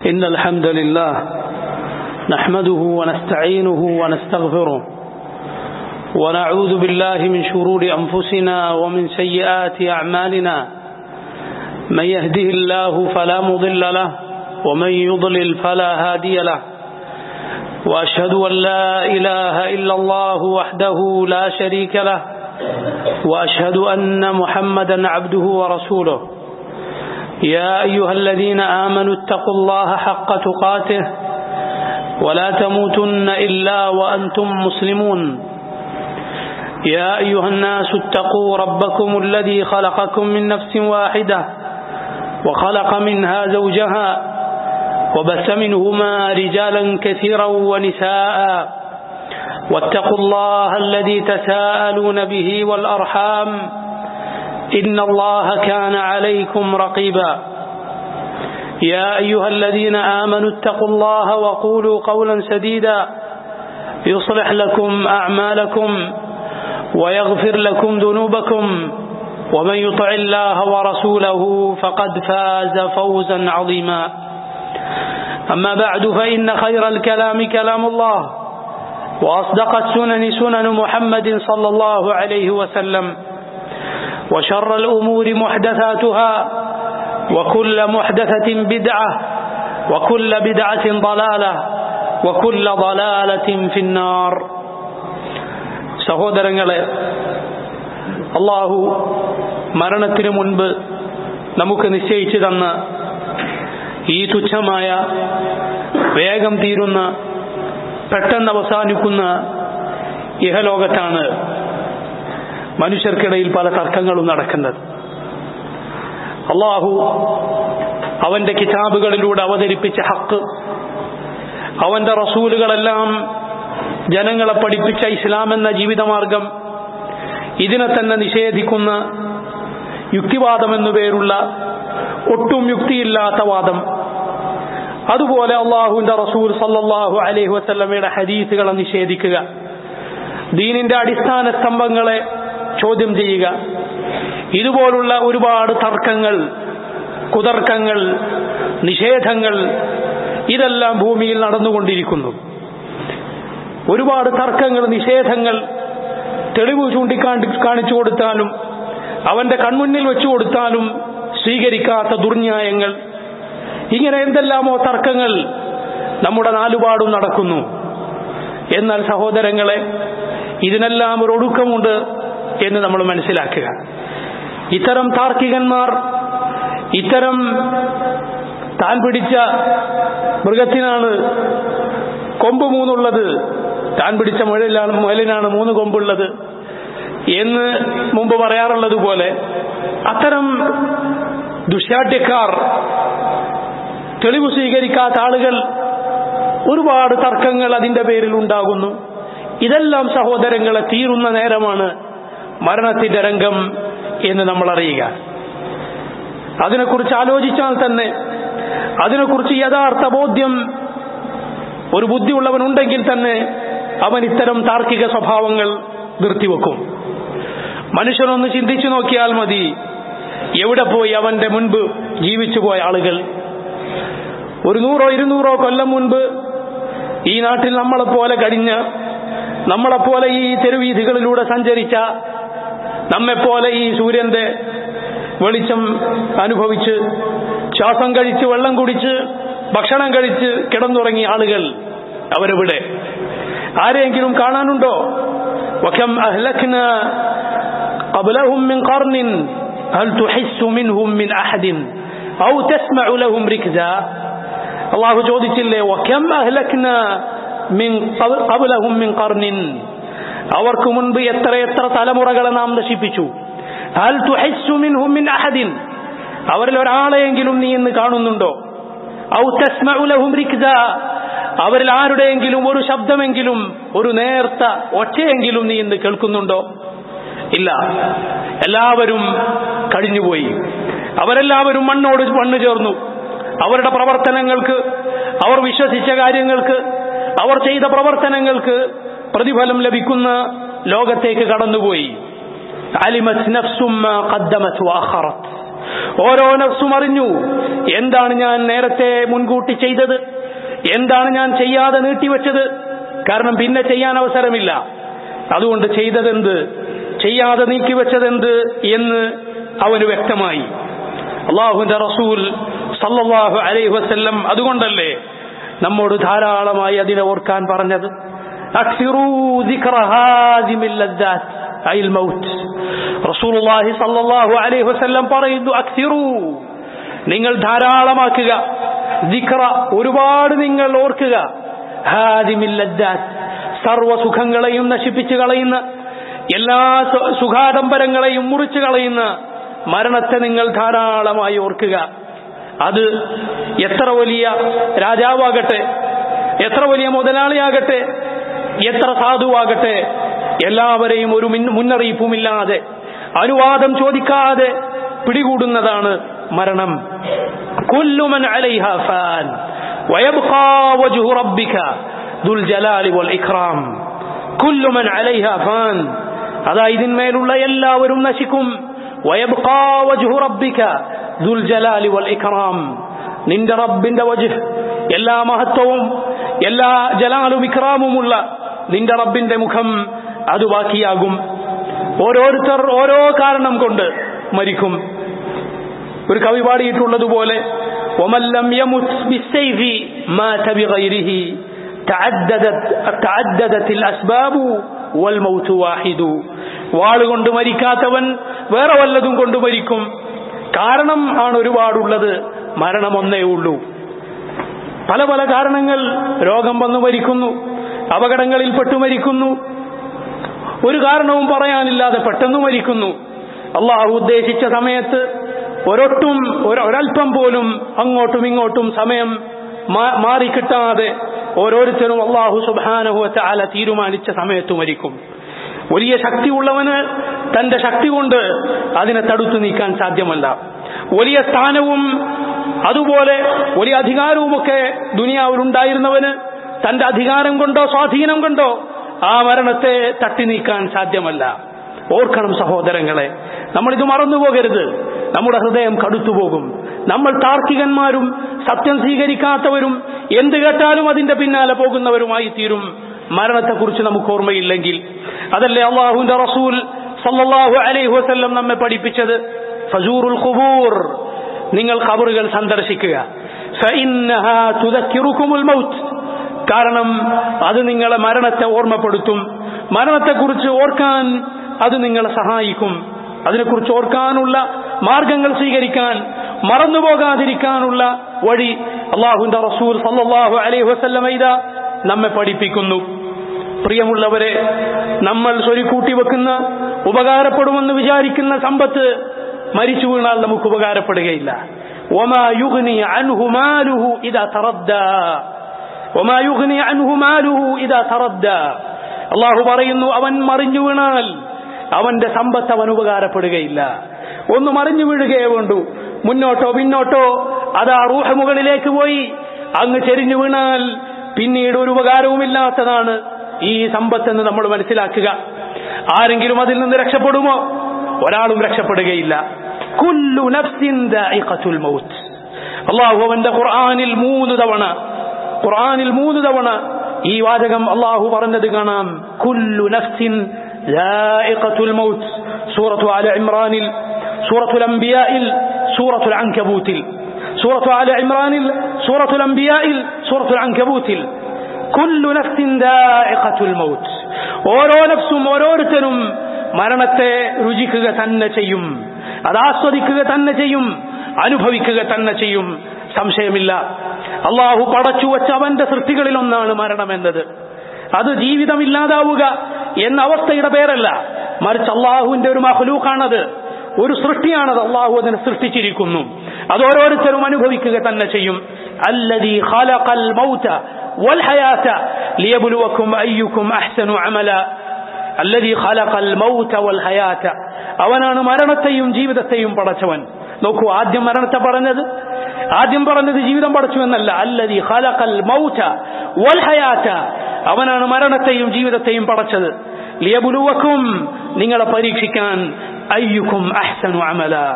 إن الحمد لله نحمده ونستعينه ونستغفره ونعوذ بالله من شرور أنفسنا ومن سيئات أعمالنا من يهده الله فلا مضل له ومن يضلل فلا هادي له وأشهد أن لا إله إلا الله وحده لا شريك له وأشهد أن محمدا عبده ورسوله يا أيها الذين آمنوا اتقوا الله حق تقاته ولا تموتن إلا وأنتم مسلمون يا أيها الناس اتقوا ربكم الذي خلقكم من نفس واحدة وخلق منها زوجها وبث منهما رجالا كثيرا ونساء واتقوا الله الذي تساءلون به والأرحام إن الله كان عليكم رقيبا يا أيها الذين آمنوا اتقوا الله وقولوا قولا سديدا يصلح لكم أعمالكم ويغفر لكم ذنوبكم ومن يطع الله ورسوله فقد فاز فوزا عظيما أما بعد فإن خير الكلام كلام الله وأصدق السنن سنن محمد صلى الله عليه وسلم وشر الأمور محدثاتها وكل محدثة بدعة وكل بدعة ضلالة وكل ضلالة في النار സഹോദരങ്ങളെ അള്ളാഹു മരണത്തിനു മുൻപ് നമുക്ക് നിശ്ചയിച്ചു തന്ന ഈ തുച്ഛമായ വേഗം തീരുന്ന പെട്ടെന്ന് അവസാനിക്കുന്ന ഇഹലോകത്താണ് മനുഷ്യർക്കിടയിൽ പല തർക്കങ്ങളും നടക്കുന്നത് അള്ളാഹു അവന്റെ കിതാബുകളിലൂടെ അവതരിപ്പിച്ച ഹക്ക് അവന്റെ റസൂലുകളെല്ലാം ജനങ്ങളെ പഠിപ്പിച്ച ഇസ്ലാം എന്ന ജീവിതമാർഗം ഇതിനെ തന്നെ നിഷേധിക്കുന്ന യുക്തിവാദം എന്നു പേരുള്ള ഒട്ടും യുക്തിയില്ലാത്ത വാദം അതുപോലെ അള്ളാഹുവിന്റെ റസൂൽ സല്ലാഹു അലൈഹി വസല്ലമയുടെ ഹദീസുകളെ നിഷേധിക്കുക ദീനിന്റെ അടിസ്ഥാന സ്തംഭങ്ങളെ ചോദ്യം ചെയ്യുക ഇതുപോലുള്ള ഒരുപാട് തർക്കങ്ങൾ കുതർക്കങ്ങൾ നിഷേധങ്ങൾ ഇതെല്ലാം ഭൂമിയിൽ നടന്നുകൊണ്ടിരിക്കുന്നു ഒരുപാട് തർക്കങ്ങൾ നിഷേധങ്ങൾ തെളിവ് ചൂണ്ടിക്കാണ്ടി കാണിച്ചു കൊടുത്താലും അവന്റെ കൺമുന്നിൽ വെച്ചു കൊടുത്താലും സ്വീകരിക്കാത്ത ദുർന്യായങ്ങൾ ഇങ്ങനെ എന്തെല്ലാമോ തർക്കങ്ങൾ നമ്മുടെ നാലുപാടും നടക്കുന്നു എന്നാൽ സഹോദരങ്ങളെ ഇതിനെല്ലാം ഒരു ഒടുക്കമുണ്ട് എന്ന് നമ്മൾ മനസ്സിലാക്കുക ഇത്തരം താർക്കികന്മാർ ഇത്തരം താൻ പിടിച്ച മൃഗത്തിനാണ് കൊമ്പ് മൂന്നുള്ളത് താൻ പിടിച്ച മുഴലിലാണ് മുയലിനാണ് മൂന്ന് കൊമ്പുള്ളത് എന്ന് മുമ്പ് പറയാറുള്ളത് പോലെ അത്തരം ദുഷ്യാട്യക്കാർ തെളിവ് സ്വീകരിക്കാത്ത ആളുകൾ ഒരുപാട് തർക്കങ്ങൾ അതിന്റെ പേരിൽ ഉണ്ടാകുന്നു ഇതെല്ലാം സഹോദരങ്ങളെ തീരുന്ന നേരമാണ് മരണത്തിന്റെ രംഗം എന്ന് നമ്മൾ അറിയുക അതിനെക്കുറിച്ച് ആലോചിച്ചാൽ തന്നെ അതിനെക്കുറിച്ച് യഥാർത്ഥ ബോധ്യം ഒരു ബുദ്ധിയുള്ളവനുണ്ടെങ്കിൽ തന്നെ അവൻ ഇത്തരം താർക്കിക സ്വഭാവങ്ങൾ നിർത്തിവെക്കും മനുഷ്യനൊന്ന് ചിന്തിച്ചു നോക്കിയാൽ മതി എവിടെ പോയി അവന്റെ മുൻപ് ജീവിച്ചു പോയ ആളുകൾ ഒരു നൂറോ ഇരുന്നൂറോ കൊല്ലം മുൻപ് ഈ നാട്ടിൽ നമ്മളെപ്പോലെ കഴിഞ്ഞ നമ്മളെപ്പോലെ ഈ തെരുവീഥികളിലൂടെ സഞ്ചരിച്ച നമ്മെപ്പോലെ ഈ സൂര്യന്റെ വെളിച്ചം അനുഭവിച്ച് ശ്വാസം കഴിച്ച് വെള്ളം കുടിച്ച് ഭക്ഷണം കഴിച്ച് കിടന്നുറങ്ങിയ ആളുകൾ അവരെവിടെ ആരെയെങ്കിലും കാണാനുണ്ടോ وكم أهلكنا قبلهم من قرن هل تحس منهم من أحد أو تسمع لهم ركزا الله ചോദിച്ചില്ലേ وكم أهلكنا من قبلهم من قرن അവർക്ക് മുൻപ് എത്ര എത്ര തലമുറകളെ നാം നശിപ്പിച്ചു ഹൽ തുഹസ്സു മിൻഹും മിൻ അഹദിൻ അവരിൽ ഒരാളെയെങ്കിലും നീ ഇന്ന് കാണുന്നുണ്ടോ ഔ തസ്മഉ ലഹും റിക്സ അവരിൽ ആരുടെയെങ്കിലും ഒരു ശബ്ദമെങ്കിലും ഒരു നേർത്ത ഒറ്റയെങ്കിലും നീ ഇന്ന് കേൾക്കുന്നുണ്ടോ ഇല്ല എല്ലാവരും കഴിഞ്ഞുപോയി അവരെല്ലാവരും മണ്ണോട് മണ്ണ് ചേർന്നു അവരുടെ പ്രവർത്തനങ്ങൾക്ക് അവർ വിശ്വസിച്ച കാര്യങ്ങൾക്ക് അവർ ചെയ്ത പ്രവർത്തനങ്ങൾക്ക് പ്രതിഫലം ലഭിക്കുന്ന ലോകത്തേക്ക് കടന്നുപോയി അലിമത് നഫ്സും ഖദ്ദമത് വഅഖറത് ഓരോ നഫ്സും അറിഞ്ഞു എന്താണ് ഞാൻ നേരത്തെ മുൻകൂട്ടി ചെയ്തത് എന്താണ് ഞാൻ ചെയ്യാതെ നീട്ടിവെച്ചത് കാരണം പിന്നെ ചെയ്യാൻ അവസരമില്ല അതുകൊണ്ട് ചെയ്തതെന്ത് ചെയ്യാതെ നീക്കിവെച്ചതെന്ത് എന്ന് അവന് വ്യക്തമായി അള്ളാഹുവിന്റെ റസൂൽ സല്ലല്ലാഹു അലൈഹി വസല്ലം അതുകൊണ്ടല്ലേ നമ്മോട് ധാരാളമായി അതിനെ ഓർക്കാൻ പറഞ്ഞത് അക്സിറൂ ദിക്റ ഹാദിമിൽ ലദ്ദാത്ത് അയിൽ മൗത്ത് റസൂലുള്ളാഹി സല്ലല്ലാഹു അലൈഹി വസല്ലം പറയുന്നു അക്സിറൂ നിങ്ങൾ ധാരാളമാക്കുക ദിക്റ ഒരുപാട് നിങ്ങൾ ഓർക്കുക ഹാദിമിൽ ലദ്ദാത്ത് സർവ്വ സുഖങ്ങളെയും നശിപ്പിച്ചു കളയുന്ന എല്ലാ സു- സുഖാഡംബരങ്ങളെയും മുറിച്ചു കളയുന്ന മരണത്തെ നിങ്ങൾ ധാരാളമായി ഓർക്കുക അത് എത്ര വലിയ രാജാവാകട്ടെ എത്ര വലിയ മുതലാളിയാകട്ടെ എത്ര സാധുവാകട്ടെ എല്ലാവരെയും ഒരു മുൻ- മുന്നറിയിപ്പുമില്ലാതെ അനുവാദം ചോദിക്കാതെ പിടികൂടുന്നതാണ് മരണം കുല്ലുമൻ അലൈഹ ഫാൻ ويبقى وجه ربك ذو الجلال والإكرام كل من عليها فان അതാ ഇതിന്മേലുള്ള എല്ലാവരും നശിക്കും ويبقى وجه ربك ذو الجلال والإكرام നിന്റെ റബ്ബിന്റെ വജുഹ് എല്ലാ മഹത്വവും എല്ലാ ജലാലും ഇക്രാമുമുള്ള നിന്റെ റബ്ബിന്റെ മുഖം അത് ബാക്കിയാകും ഓരോരുത്തർ ഓരോ കാരണം കൊണ്ട് മരിക്കും ഒരു കവി പാടിയിട്ടുള്ളതുപോലെ ومن لم يمت بالسيف مات بغيره تعددت تعددت الأسباب والموت واحد വാളുകൊണ്ട് മരിക്കാത്തവൻ വേറെ വല്ലതും കൊണ്ട് മരിക്കും കാരണം ആണ് ഒരുപാടുള്ളത് മരണം ഒന്നേ ഉള്ളൂ പല പല കാരണങ്ങൾ രോഗം വന്നു മരിക്കുന്നു അപകടങ്ങളിൽ പെട്ടു മരിക്കുന്നു ഒരു കാരണവും പറയാനില്ലാതെ പെട്ടെന്ന് മരിക്കുന്നു അള്ളാഹു ഉദ്ദേശിച്ച സമയത്ത് ഒരൊട്ടും ഒരു- ഒരൽപ്പം പോലും അങ്ങോട്ടും ഇങ്ങോട്ടും സമയം മാ- മാറിക്കിട്ടാതെ ഓരോരുത്തരും അള്ളാഹു സുബാനഹുവറ്റ അല തീരുമാനിച്ച സമയത്ത് മരിക്കും വലിയ ശക്തിയുള്ളവന് തന്റെ ശക്തി കൊണ്ട് അതിനെ തടുത്തു നീക്കാൻ സാധ്യമല്ല വലിയ സ്ഥാനവും അതുപോലെ വലിയ അധികാരവുമൊക്കെ ദുനിയാവിലുണ്ടായിരുന്നവന് തന്റെ അധികാരം കൊണ്ടോ സ്വാധീനം കൊണ്ടോ ആ മരണത്തെ തട്ടി നീക്കാൻ സാധ്യമല്ല ഓർക്കണം സഹോദരങ്ങളെ നമ്മൾ ഇത് മറന്നു പോകരുത് നമ്മുടെ ഹൃദയം കടുത്തുപോകും നമ്മൾ താർക്കികന്മാരും സത്യം സ്വീകരിക്കാത്തവരും എന്ത് കേട്ടാലും അതിന്റെ പിന്നാലെ പോകുന്നവരുമായി തീരും മരണത്തെക്കുറിച്ച് നമുക്ക് ഓർമ്മയില്ലെങ്കിൽ അതല്ലേ അള്ളാഹുവിന്റെ റസൂൽ സല്ലല്ലാഹു അലൈഹി വസല്ലം നമ്മെ പഠിപ്പിച്ചത് ഫസൂറുൽ ഖുബൂർ നിങ്ങൾ ഖബറുകൾ സന്ദർശിക്കുക ഫഇന്നഹാ തുദക്കിറുക്കുമുൽ മൗത്ത് കാരണം അത് നിങ്ങളെ മരണത്തെ ഓർമ്മപ്പെടുത്തും മരണത്തെക്കുറിച്ച് ഓർക്കാൻ അത് നിങ്ങളെ സഹായിക്കും അതിനെക്കുറിച്ച് ഓർക്കാനുള്ള മാർഗങ്ങൾ സ്വീകരിക്കാൻ മറന്നുപോകാതിരിക്കാനുള്ള വഴി അള്ളാഹുന്റെ റസൂൽ സല്ലല്ലാഹു അലൈഹി വസല്ലമ ഇതാ നമ്മെ പഠിപ്പിക്കുന്നു പ്രിയമുള്ളവരെ നമ്മൾ സ്വരുക്കൂട്ടി വെക്കുന്ന ഉപകാരപ്പെടുമെന്ന് വിചാരിക്കുന്ന സമ്പത്ത് മരിച്ചു വീണാൽ നമുക്ക് ഉപകാരപ്പെടുകയില്ല ഒമാ യുഗ്നി അൻഹു മാലുഹു ഇദാ തറദ്ദാ ഒമാ യുഗ്നി അൻഹു മാലുഹു ഇദാ തറദ്ദാ അള്ളാഹു പറയുന്നു അവൻ മറിഞ്ഞു വീണാൽ അവന്റെ സമ്പത്ത് അവൻ ഉപകാരപ്പെടുകയില്ല ഒന്ന് മറിഞ്ഞു വീഴുകയേ വേണ്ടൂ മുന്നോട്ടോ പിന്നോട്ടോ അതാ റൂഹ മുകളിലേക്ക് പോയി അങ്ങ് ചെരിഞ്ഞു വീണാൽ പിന്നീട് ഒരു ഉപകാരവുമില്ലാത്തതാണ് ഈ സമ്പത്തെന്ന് നമ്മൾ മനസ്സിലാക്കുക ആരെങ്കിലും അതിൽ നിന്ന് രക്ഷപ്പെടുമോ ഒരാളും രക്ഷപ്പെടുകയില്ല കുല്ലു നഫ്സിൻ ദാഇഖത്തുൽ മൗത്ത് അള്ളാഹു അവന്റെ ഖുർആനിൽ മൂന്ന് തവണ ഖുർആനിൽ മൂന്ന് തവണ ഈ വാചകം അള്ളാഹു പറഞ്ഞത് കാണാം കുല്ലു നഫ്സിൻ ദാഇഖത്തുൽ മൗത്ത് സൂറത്തു ആല ഇമ്രാനിൽ സൂറത്തുൽ അംബിയായിൽ സൂറത്തുൽ അൻകബൂത്തിൽ സൂറത്തു ആല ഇമ്രാനിൽ സൂറത്തുൽ അംബിയായിൽ സൂറത്തുൽ അൻകബൂത്തിൽ കുല്ലു നഫ്സിൻ ദാഇഖത്തുൽ മൗത്ത് ഓരോ നഫ്സും ഓരോരുത്തരും മരണത്തെ രുചിക്കുക തന്നെ ചെയ്യും അത് ആസ്വദിക്കുക തന്നെ ചെയ്യും അനുഭവിക്കുക തന്നെ ചെയ്യും സംശയമില്ല അള്ളാഹു പടച്ചു വച്ച അവന്റെ സൃഷ്ടികളിൽ ഒന്നാണ് മരണം എന്നത് അത് ജീവിതമില്ലാതാവുക എന്ന അവസ്ഥയുടെ പേരല്ല മറിച്ച് അള്ളാഹുവിന്റെ ഒരു മഹലൂക്കാണത് ഒരു സൃഷ്ടിയാണത് അള്ളാഹു അതിനെ സൃഷ്ടിച്ചിരിക്കുന്നു അത് ഓരോരുത്തരും അനുഭവിക്കുക തന്നെ ചെയ്യും അല്ലദീ ഖലഖൽ മൗത വൽ ഹയാത ലിയബ്ലുവക്കും അയ്യുക്കും അഹ്സനു അമല അല്ലദീ ഖലഖൽ മൗത വൽ ഹയാത അവനാണ് മരണത്തെയും ജീവിതത്തെയും പടച്ചവൻ നോക്കൂ ആദ്യം മരണത്തെ പറഞ്ഞത് ആദ്യം പറഞ്ഞത് ജീവിതം പടച്ചു എന്നല്ല അല്ലദീ ഖലഖൽ മൗത വൽ ഹയാത അവനാണ് മരണത്തെയും ജീവിതത്തെയും പടച്ചത് ലിയബുലുവക്കും നിങ്ങളെ പരീക്ഷിക്കാൻ അയ്യുക്കും അഹ്സനു അമല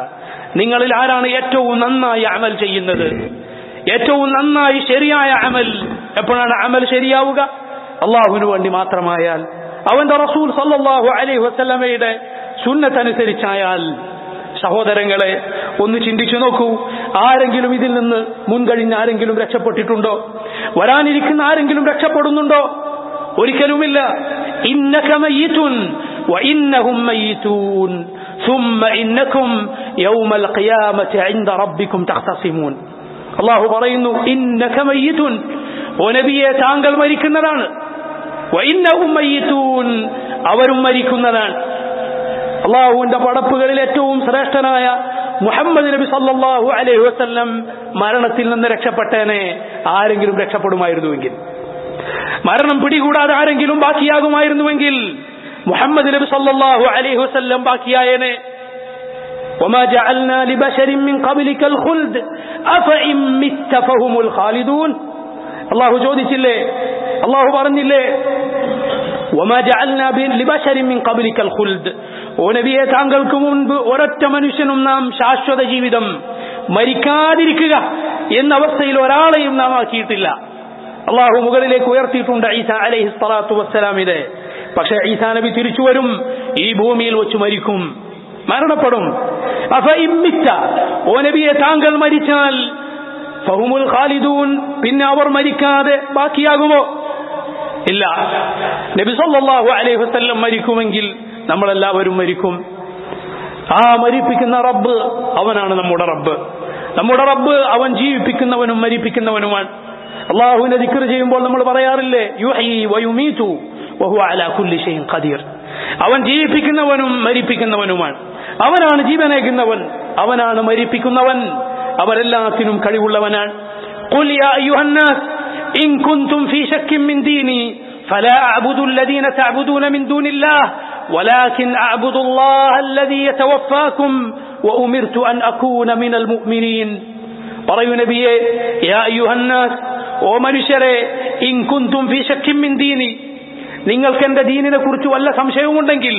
നിങ്ങളിൽ ആരാണ് ഏറ്റവും നന്നായി അമൽ ചെയ്യുന്നത് ഏറ്റവും നന്നായി ശരിയായ അമൽ എപ്പോഴാണ് അമൽ ശരിയാവുക അള്ളാഹുവിന് വേണ്ടി മാത്രമായാൽ അവന്റെ റസൂൽ സല്ലല്ലാഹു അലൈഹി വസല്ലമയുടെ സുന്നത്തനുസരിച്ചായാൽ സഹോദരങ്ങളെ ഒന്ന് ചിന്തിച്ചു നോക്കൂ ആരെങ്കിലും ഇതിൽ നിന്ന് മുൻകഴിഞ്ഞ ആരെങ്കിലും രക്ഷപ്പെട്ടിട്ടുണ്ടോ വരാനിരിക്കുന്ന ആരെങ്കിലും രക്ഷപ്പെടുന്നുണ്ടോ ഒരിക്കലുമില്ല ഇന്നക മയ്യിത്തുൻ وإنهم ميتون ثم إنكم يوم القيامة عند ربكم تختصمون അള്ളാഹു പറയുന്നു ഇന്നക മയ്യിത്തുൻ ഓ നബിയെ താങ്കൾ മരിക്കുന്നതാണ് വഇന്നഹും മയ്യിത്തൂൻ അവരും മരിക്കുന്നതാണ് അള്ളാഹുവിന്റെ പടപ്പുകളിൽ ഏറ്റവും ശ്രേഷ്ഠനായ മുഹമ്മദ് നബി സല്ലല്ലാഹു അലൈഹി വസല്ലം മരണത്തിൽ നിന്ന് രക്ഷപ്പെട്ടേനെ ആരെങ്കിലും രക്ഷപ്പെടുമായിരുന്നുവെങ്കിൽ മരണം പിടികൂടാതെ ആരെങ്കിലും ബാക്കിയാകുമായിരുന്നുവെങ്കിൽ മുഹമ്മദ് നബി സല്ലല്ലാഹു അലൈഹി വസല്ലം ബാക്കിയായേനെ وما جعلنا لبشر من قبلك الخلد أفإن مت فهم الخالدون الله ചോദിച്ചില്ലേ അള്ളാഹു പറഞ്ഞില്ലേ وما جعلنا لبشر من قبلك الخلد ഓ നബിയെ താങ്കൾക്ക് മുൻപ് ഒരൊറ്റ മനുഷ്യനും നാം ശാശ്വത ജീവിതം മരിക്കാതിരിക്കുക എന്ന അവസ്ഥയിൽ ഒരാളെയും നാം ആക്കിയിട്ടില്ല അള്ളാഹു മുകളിലേക്ക് ഉയർത്തിയിട്ടുണ്ട് ഈസ അലൈഹി സ്വലാത്തു വസ്സലാമിനെ പക്ഷെ ഈസാ നബി തിരിച്ചു വരും ഈ ഭൂമിയിൽ വെച്ച് മരിക്കും മരണപ്പെടും അഫ ഇമ്മിറ്റ ഓ നബിയെ താങ്കൾ മരിച്ചാൽ ഫഹുമുൽ ഖാലിദൂൻ പിന്നെ അവർ മരിക്കാതെ ബാക്കിയാകുമോ ഇല്ല നബി സല്ലല്ലാഹു അലൈഹി വസല്ലം മരിക്കുമെങ്കിൽ നമ്മളെല്ലാവരും മരിക്കും ആ മരിപ്പിക്കുന്ന റബ്ബ് അവനാണ് നമ്മുടെ റബ്ബ് നമ്മുടെ റബ്ബ് അവൻ ജീവിപ്പിക്കുന്നവനും മരിപ്പിക്കുന്നവനുമാണ് അള്ളാഹുവിനെ ദിക്ർ ചെയ്യുമ്പോൾ നമ്മൾ പറയാറില്ലേ യുഹി വയുമീതു വഹു അലാ കുല്ലി ഷൈഇൻ ഖദീർ അവൻ ജീവിപ്പിക്കുന്നവനും മരിപ്പിക്കുന്നവനുമാണ് അവനാണ് ജീവനേകുന്നവൻ അവനാണ് മരിപ്പിക്കുന്നവൻ അവരെല്ലാത്തിനും കഴിവുള്ളവനാണ് قل يا أيها الناس إن كنتم في شك من ديني فلا أعبد الذين تعبدون من دون الله ولكن أعبد الله الذي يتوفاكم وأمرت أن أكون من المؤمنين പറയൂ നബിയെ യാ അയ്യുഹന്നാസ് ഓ മനുഷ്യരെ ഇൻ കുന്തും ഫീ ശക്കിൻ മിൻ ദീനി നിങ്ങൾക്ക് എന്റെ ദീനിനെ കുറിച്ച് വല്ല സംശയവുമുണ്ടെങ്കിൽ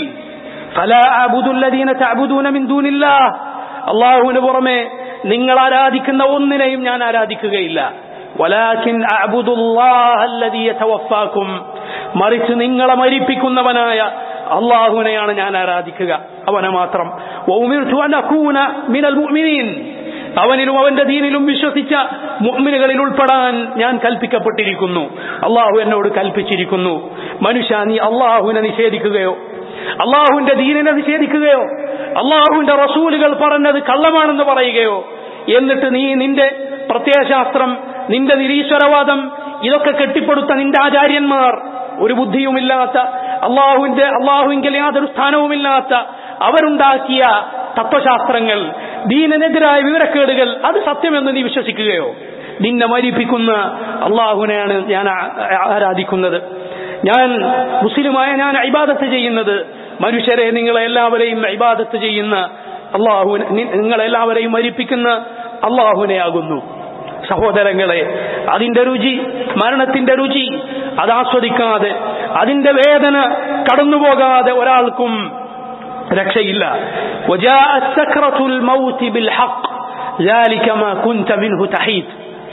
ഫലാ അഅബുദുല്ലദീന തഅബുദൂന മിൻ ദൂനില്ലാഹ് അല്ലാഹുവിന് പുറമെ നിങ്ങൾ ആരാധിക്കുന്ന ഒന്നിനെയും ഞാൻ ആരാധിക്കുകയില്ല വലാകിൻ അഅബുദുല്ലാഹല്ലദീ യതവഫാകും മറിച്ച് നിങ്ങളെ മരിപ്പിക്കുന്നവനായ അള്ളാഹുവിനെയാണ് ഞാൻ ആരാധിക്കുക അവനെ മാത്രം വഉമിർതു അൻ അകൂന മിനൽ മുഅ്മിനീൻ അവനിലും അവന്റെ ദീനിലും വിശ്വസിച്ച മുഅ്മിനുകളിൽ ഉൾപ്പെടാൻ ഞാൻ കൽപ്പിക്കപ്പെട്ടിരിക്കുന്നു അള്ളാഹു എന്നോട് കൽപ്പിച്ചിരിക്കുന്നു മനുഷ്യ നീ അള്ളാഹുവിനെ നിഷേധിക്കുകയോ അള്ളാഹുവിന്റെ ദീനിനെ നിഷേധിക്കുകയോ അള്ളാഹുവിന്റെ റസൂലുകൾ പറഞ്ഞത് കള്ളമാണെന്ന് പറയുകയോ എന്നിട്ട് നീ നിന്റെ പ്രത്യയശാസ്ത്രം നിന്റെ നിരീശ്വരവാദം ഇതൊക്കെ കെട്ടിപ്പടുത്ത നിന്റെ ആചാര്യന്മാർ ഒരു ബുദ്ധിയുമില്ലാത്ത അള്ളാഹുവിന്റെ അള്ളാഹുവിങ്കിൽ യാതൊരു സ്ഥാനവുമില്ലാത്ത അവരുണ്ടാക്കിയ തത്വശാസ്ത്രങ്ങൾ ദീനനെതിരായ വിവരക്കേടുകൾ അത് സത്യമെന്ന് നീ വിശ്വസിക്കുകയോ നിന്നെ മരിപ്പിക്കുന്ന അള്ളാഹുവിനെയാണ് ഞാൻ ആരാധിക്കുന്നത് ഞാൻ മുസ്ലിമായ ഞാൻ ഇബാദത്ത് ചെയ്യുന്നത് മനുഷ്യരെ നിങ്ങളെ എല്ലാവരെയും ഇബാദത്ത് ചെയ്യുന്ന അള്ളാഹു നിങ്ങളെല്ലാവരെയും മരിപ്പിക്കുന്ന അള്ളാഹുവിനെയാകുന്നു സഹോദരങ്ങളെ അതിന്റെ രുചി മരണത്തിന്റെ രുചി അത് ആസ്വദിക്കാതെ അതിന്റെ വേദന കടന്നുപോകാതെ ഒരാൾക്കും രക്ഷയില്ല وجاءت سكرة الموت بالحق ذلك ما كنت منه تحيد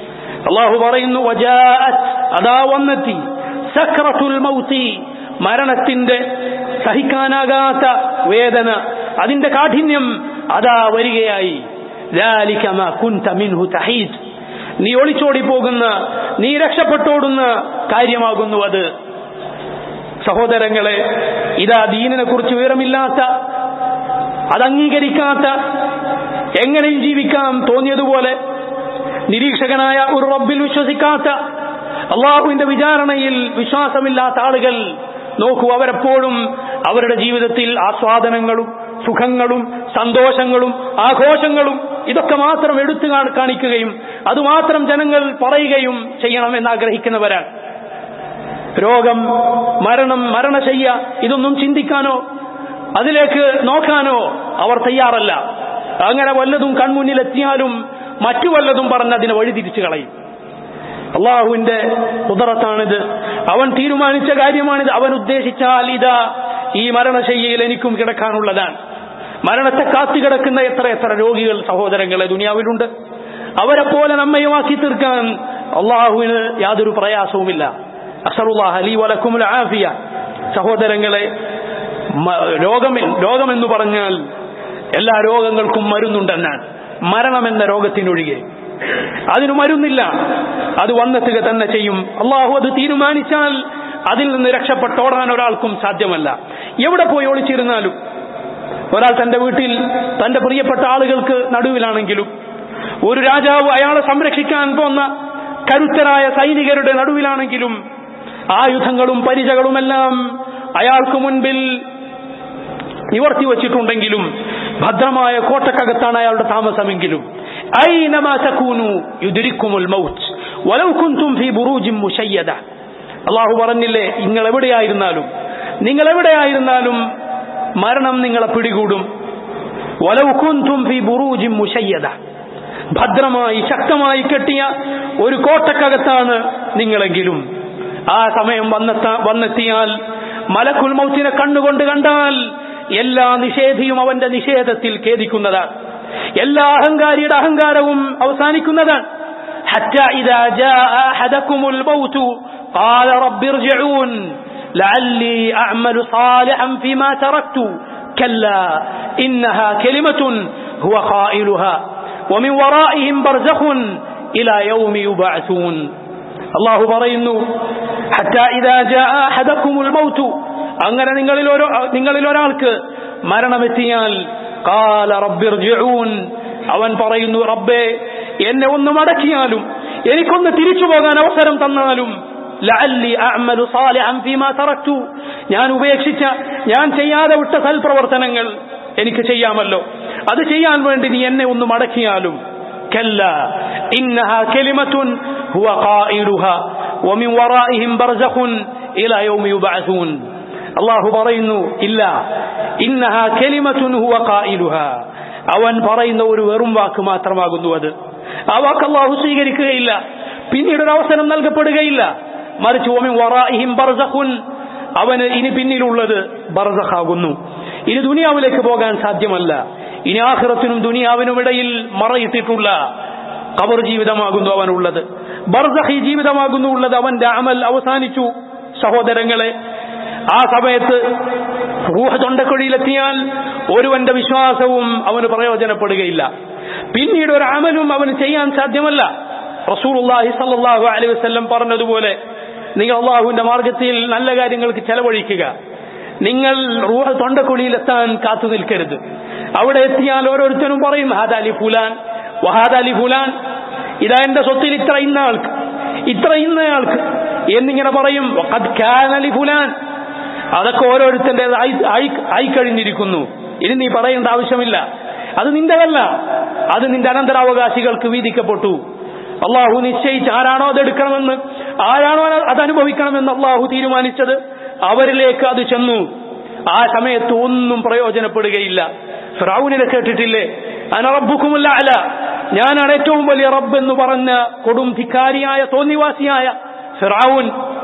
الله പറയുന്നു وجاءت അതാ വന്നെത്തി സക്രത്തുൽ മൗത്തി മരണത്തിന്റെ സഹിക്കാനാകാത്ത വേദന അതിന്റെ കാഠിന്യം അതാ വരികയായി ذلك ما كنت منه تحيد നീ ഒളിച്ചോടി പോകുന്ന നീ രക്ഷപ്പെട്ടോടുന്ന കാര്യമാകുന്നു അത് സഹോദരങ്ങളെ ഇതാ ദീനിനെ കുറിച്ച് വിവരമില്ലാത്ത അത് അംഗീകരിക്കാത്ത എങ്ങനെയും ജീവിക്കാം തോന്നിയതുപോലെ നിരീക്ഷകനായ ഒരു റബ്ബിൽ വിശ്വസിക്കാത്ത അള്ളാഹുവിന്റെ വിചാരണയിൽ വിശ്വാസമില്ലാത്ത ആളുകൾ നോക്കൂ അവരെപ്പോഴും അവരുടെ ജീവിതത്തിൽ ആസ്വാദനങ്ങളും സുഖങ്ങളും സന്തോഷങ്ങളും ആഘോഷങ്ങളും ഇതൊക്കെ മാത്രം എടുത്തു കാണിക്കുകയും അതുമാത്രം ജനങ്ങൾ പറയുകയും ചെയ്യണമെന്ന് ആഗ്രഹിക്കുന്നവരാണ് രോഗം മരണം മരണശയ്യ ഇതൊന്നും ചിന്തിക്കാനോ അതിലേക്ക് നോക്കാനോ അവർ തയ്യാറല്ല അങ്ങനെ വല്ലതും കൺമുന്നിലെത്തിയാലും മറ്റു വല്ലതും പറഞ്ഞ് അതിനെ വഴിതിരിച്ചു കളയും അള്ളാഹുവിന്റെ കുതിറത്താണിത് അവൻ തീരുമാനിച്ച കാര്യമാണിത് അവൻ ഉദ്ദേശിച്ചാൽ ഇതാ ഈ മരണശയ്യയിൽ എനിക്കും കിടക്കാനുള്ളതാണ് മരണത്തെ കാത്തുകിടക്കുന്ന എത്ര എത്ര രോഗികൾ സഹോദരങ്ങളെ ദുനിയാവിലുണ്ട് അവരെ പോലെ നമ്മയുമാക്കി തീർക്കാൻ അള്ളാഹുവിന് യാതൊരു പ്രയാസവുമില്ല അസറുല്ലാഹ് അലി വലക്കുമുൽ ആഫിയ സഹോദരങ്ങളെ മ- രോഗമി രോഗമെന്ന് പറഞ്ഞാൽ എല്ലാ രോഗങ്ങൾക്കും മരുന്നുണ്ടെന്നാണ് മരണമെന്ന രോഗത്തിനൊഴികെ അതിന് മരുന്നില്ല അത് വന്നെത്തുക തന്നെ ചെയ്യും അള്ളാഹു അത് തീരുമാനിച്ചാൽ അതിൽ നിന്ന് രക്ഷപ്പെട്ടോടാൻ ഒരാൾക്കും സാധ്യമല്ല എവിടെ പോയി ഒളിച്ചിരുന്നാലും ഒരാൾ തന്റെ വീട്ടിൽ തന്റെ പ്രിയപ്പെട്ട ആളുകൾക്ക് നടുവിലാണെങ്കിലും ഒരു രാജാവ് അയാളെ സംരക്ഷിക്കാൻ പോന്ന കരുത്തരായ സൈനികരുടെ നടുവിലാണെങ്കിലും ആയുധങ്ങളും പരിചകളുമെല്ലാം അയാൾക്ക് മുൻപിൽ നിവർത്തി വച്ചിട്ടുണ്ടെങ്കിലും ഭദ്രമായ കോട്ടക്കകത്താണ് അയാളുടെ താമസമെങ്കിലും ഐനമാ തകൂനു യുദ്രിക്കുമുൽ മൗത്ത് വലൗ കുൻതും ഫീ ബുറൂജിൻ മുശയ്യദ അള്ളാഹു പറഞ്ഞില്ലേ നിങ്ങൾ എവിടെയായിരുന്നാലും നിങ്ങൾ എവിടെയായിരുന്നാലും മരണം നിങ്ങളെ പിടികൂടും വലൗ കുൻതും ഫീ ബുറൂജിൻ മുശയ്യദ ഭദ്രമായി ശക്തമായി കെട്ടിയ ഒരു കോട്ടക്കകത്താണ് നിങ്ങളെങ്കിലും ആ സമയം വന്നെത്ത വന്നെത്തിയാൽ മലക്കുൽ മൗത്തിനെ കണ്ണുകൊണ്ട് കണ്ടാൽ എല്ലാ നിഷേധിയും അവന്റെ നിഷേധത്തിൽ ഖേദിക്കുന്നതാണ് എല്ലാ അഹങ്കാരിയുടെ അഹങ്കാരവും അവസാനിക്കുന്നതാണ് حتى إذا جاء أحدكم الموت قال رب ارجعون لعلي أعمل صالحا فيما تركت كلا إنها كلمة هو قائلها ومن ورائهم برزخ إلى يوم يبعثون الله പറയുന്നു حتى إذا جاء أحدكم الموت അങ്ങനെ നിങ്ങളിൽ ഓരോ നിങ്ങളിൽ ഒരാൾക്ക് മരണമെത്തിയാൽ قال رب ارجعون അവൻ പറയുന്നു റബ്ബേ എന്നെ ഒന്ന് മടക്കിയാലും എനിക്കൊന്ന് തിരിച്ചു പോകാൻ അവസരം തന്നാലും ലഅല്ലി അഅമലു സാലിഹൻ ഫീമാ തറക്തു ഞാൻ ഉപേക്ഷിച്ച ഞാൻ ചെയ്യാതെ വിട്ട സൽപ്രവർത്തനങ്ങൾ എനിക്ക് ചെയ്യാമല്ലോ അത് ചെയ്യാൻ വേണ്ടി നീ എന്നെ ഒന്ന് മടക്കിയാലും كلا إنها كلمة هو قائلها ومن ورائهم برزخ إلى يوم يبعثون الله പറയുന്നു ഇല്ല إنها كلمة هو قائلها അവൻ പറയുന്ന ഒരു വെറും വാക്ക് മാത്രമാകുന്നു അത് ആ വാക്ക് അള്ളാഹു സ്വീകരിക്കുകയില്ല പിന്നീട് ഒരു അവസരം നൽകപ്പെടുകയില്ല മറിച്ച് ഓമിൻ വറാഹിം ബർസഖുൻ അവന് ഇനി പിന്നിലുള്ളത് ബർസഖാകുന്നു ഇനി ദുനിയാവിലേക്ക് പോകാൻ സാധ്യമല്ല ഇനി ആഖിറത്തിനും ദുനിയാവിനും ഇടയിൽ മറയിട്ടിട്ടുള്ള ഖബർ ജീവിതമാകുന്നു അവനുള്ളത് ബർസഖി ജീവിതമാകുന്നു ഉള്ളത് അവന്റെ അമൽ അവസാനിച്ചു സഹോദരങ്ങളെ ആ സമയത്ത് റൂഹ തൊണ്ടക്കുഴിയിലെത്തിയാൽ ഒരുവന്റെ വിശ്വാസവും അവന് പ്രയോജനപ്പെടുകയില്ല പിന്നീട് ഒരു അമലും അവന് ചെയ്യാൻ സാധ്യമല്ല റസൂലുള്ളാഹി സല്ലല്ലാഹു അലൈഹി വസല്ലം പറഞ്ഞതുപോലെ നിങ്ങൾ അള്ളാഹുവിന്റെ മാർഗത്തിൽ നല്ല കാര്യങ്ങൾക്ക് ചെലവഴിക്കുക നിങ്ങൾ റൂഹ തൊണ്ടക്കുഴിയിലെത്താൻ കാത്തു നിൽക്കരുത് അവിടെ എത്തിയാൽ ഓരോരുത്തരും പറയും ഹാദാലി ഫുലാൻ വഹാദാലി ഫുലാൻ ഇതാ എന്റെ സ്വത്തിൽ ഇത്ര ഇന്ന ആൾക്ക് ഇത്ര ഇന്നയാൾക്ക് എന്നിങ്ങനെ പറയും വഖദ് കാന ലി ഫുലാൻ അതൊക്കെ ഓരോരുത്തന്റെ ആയിക്കഴിഞ്ഞിരിക്കുന്നു ഇനി നീ പറയേണ്ട ആവശ്യമില്ല അത് നിന്റെതല്ല അത് നിന്റെ അനന്തരാവകാശികൾക്ക് വീതിക്കപ്പെട്ടു അള്ളാഹു നിശ്ചയിച്ച് ആരാണോ അതെടുക്കണമെന്ന് ആരാണോ അത് അനുഭവിക്കണമെന്ന് അള്ളാഹു തീരുമാനിച്ചത് അവരിലേക്ക് അത് ചെന്നു ആ സമയത്ത് ഒന്നും പ്രയോജനപ്പെടുകയില്ല ഫിറൌനിനെ കേട്ടിട്ടില്ലേ അനറബുക്കുമല്ല അല ഞാനാണ് ഏറ്റവും വലിയ റബ്ബ് എന്ന് പറഞ്ഞ കൊടും ധിക്കാരിയായ തോന്നിവാസിയായ ഫിറൌൻ